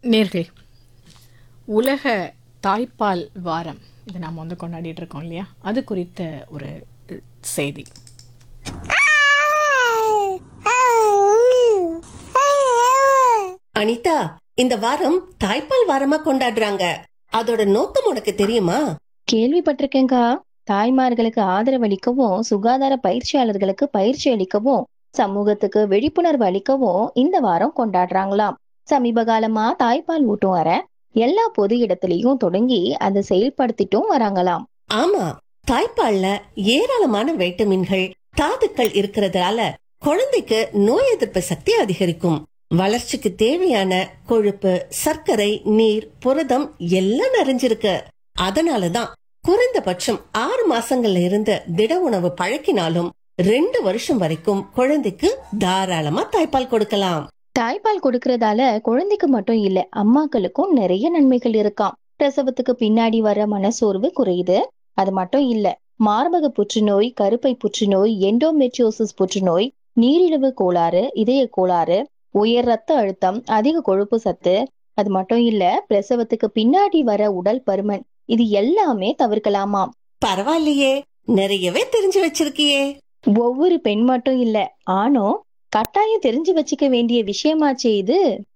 நேர்களே உலக தாய்ப்பால் வாரம் இதை நாம் வந்து கொண்டாடிட்டு இருக்கோம் இல்லையா அது குறித்த ஒரு அஹ், செய்தி அனிதா இந்த வாரம் தாய்ப்பால் வாரமா கொண்டாடுறாங்க அதோட நோக்கம் உனக்கு தெரியுமா கேள்விப்பட்டிருக்கேங்கா தாய்மார்களுக்கு ஆதரவளிக்கவும் சுகாதார பயிற்சியாளர்களுக்கு பயிற்சி அளிக்கவும் சமூகத்துக்கு விழிப்புணர்வு அளிக்கவும் இந்த வாரம் கொண்டாடுறாங்களாம் சமீப காலமா தாய்ப்பால் ஊட்டும் வர எல்லா பொது இடத்துலயும் தொடங்கி அதை செயல்படுத்திட்டும் வராங்களாம் ஆமா தாய்ப்பால்ல ஏராளமான வைட்டமின்கள் தாதுக்கள் இருக்கிறதால குழந்தைக்கு நோய் எதிர்ப்பு சக்தி அதிகரிக்கும் வளர்ச்சிக்கு தேவையான கொழுப்பு சர்க்கரை நீர் புரதம் எல்லாம் நிறைஞ்சிருக்கு அதனாலதான் குறைந்தபட்சம் ஆறு மாசங்கள்ல இருந்து திட உணவு பழக்கினாலும் ரெண்டு வருஷம் வரைக்கும் குழந்தைக்கு தாராளமா தாய்ப்பால் கொடுக்கலாம் தாய்ப்பால் கொடுக்கறதால குழந்தைக்கு மட்டும் இல்ல அம்மாக்களுக்கும் நிறைய நன்மைகள் இருக்காம் பிரசவத்துக்கு பின்னாடி வர மனசோர்வு குறையுது அது மட்டும் இல்ல மார்பக புற்றுநோய் கருப்பை புற்றுநோய் எண்டோமெட்ரியோசிஸ் புற்றுநோய் நீரிழிவு கோளாறு இதய கோளாறு உயர் ரத்த அழுத்தம் அதிக கொழுப்பு சத்து அது மட்டும் இல்ல பிரசவத்துக்கு பின்னாடி வர உடல் பருமன் இது எல்லாமே தவிர்க்கலாமாம் பரவாயில்லையே நிறையவே தெரிஞ்சு வச்சிருக்கியே ஒவ்வொரு பெண் மட்டும் இல்ல ஆணும் கட்டாயம் தெரிஞ்சு வச்சுக்க வேண்டிய விஷயமாச்சே இது